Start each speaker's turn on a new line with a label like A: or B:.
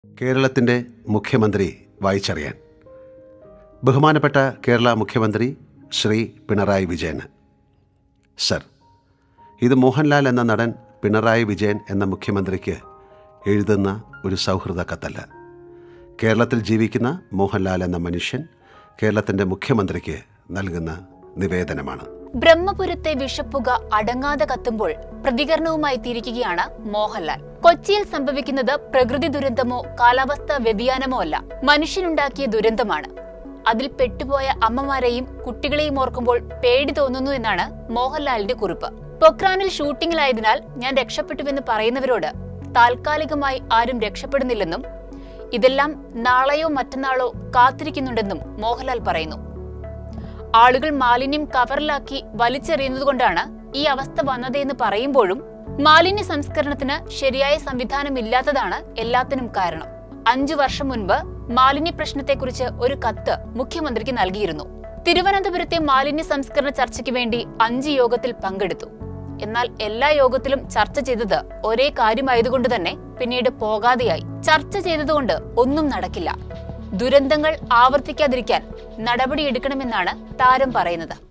A: കേരളത്തിൻ്റെ മുഖ്യമന്ത്രി വായിച്ചറിയാൻ ബഹുമാനപ്പെട്ട കേരള മുഖ്യമന്ത്രി ശ്രീ പിണറായി വിജയന് സർ ഇത് മോഹൻലാൽ എന്ന നടൻ പിണറായി വിജയൻ എന്ന മുഖ്യമന്ത്രിക്ക് എഴുതുന്ന ഒരു സൗഹൃദ കത്തല്ല കേരളത്തിൽ ജീവിക്കുന്ന മോഹൻലാൽ എന്ന മനുഷ്യൻ കേരളത്തിൻ്റെ മുഖ്യമന്ത്രിക്ക് നൽകുന്ന നിവേദനമാണ്
B: ബ്രഹ്മപുരത്തെ വിഷപ്പുക അടങ്ങാതെ കത്തുമ്പോൾ പ്രതികരണവുമായി തിരിക്കുകയാണ് മോഹൻലാൽ കൊച്ചിയിൽ സംഭവിക്കുന്നത് പ്രകൃതി ദുരന്തമോ കാലാവസ്ഥാ വ്യതിയാനമോ അല്ല മനുഷ്യനുണ്ടാക്കിയ ദുരന്തമാണ് അതിൽ പെട്ടുപോയ അമ്മമാരെയും കുട്ടികളെയും ഓർക്കുമ്പോൾ പേടി തോന്നുന്നു എന്നാണ് മോഹൻലാലിന്റെ കുറിപ്പ് പൊക്രാനിൽ ഷൂട്ടിങ്ങിലായതിനാൽ ഞാൻ രക്ഷപ്പെട്ടുവെന്ന് പറയുന്നവരോട് താൽക്കാലികമായി ആരും രക്ഷപ്പെടുന്നില്ലെന്നും ഇതെല്ലാം നാളെയോ മറ്റന്നാളോ കാത്തിരിക്കുന്നുണ്ടെന്നും മോഹൻലാൽ പറയുന്നു ആളുകൾ മാലിന്യം കവറിലാക്കി വലിച്ചെറിയുന്നതുകൊണ്ടാണ് ഈ അവസ്ഥ വന്നതെന്ന് പറയുമ്പോഴും മാലിന്യ സംസ്കരണത്തിന് ശരിയായ സംവിധാനം ഇല്ലാത്തതാണ് എല്ലാത്തിനും കാരണം അഞ്ചു വർഷം മുൻപ് മാലിന്യ പ്രശ്നത്തെക്കുറിച്ച് ഒരു കത്ത് മുഖ്യമന്ത്രിക്ക് നൽകിയിരുന്നു തിരുവനന്തപുരത്തെ മാലിന്യ സംസ്കരണ ചർച്ചയ്ക്ക് വേണ്ടി അഞ്ച് യോഗത്തിൽ പങ്കെടുത്തു എന്നാൽ എല്ലാ യോഗത്തിലും ചർച്ച ചെയ്തത് ഒരേ കാര്യമായതുകൊണ്ട് തന്നെ പിന്നീട് പോകാതെയായി ചർച്ച ചെയ്തതുകൊണ്ട് ഒന്നും നടക്കില്ല ദുരന്തങ്ങൾ ആവർത്തിക്കാതിരിക്കാൻ നടപടിയെടുക്കണമെന്നാണ് താരം പറയുന്നത്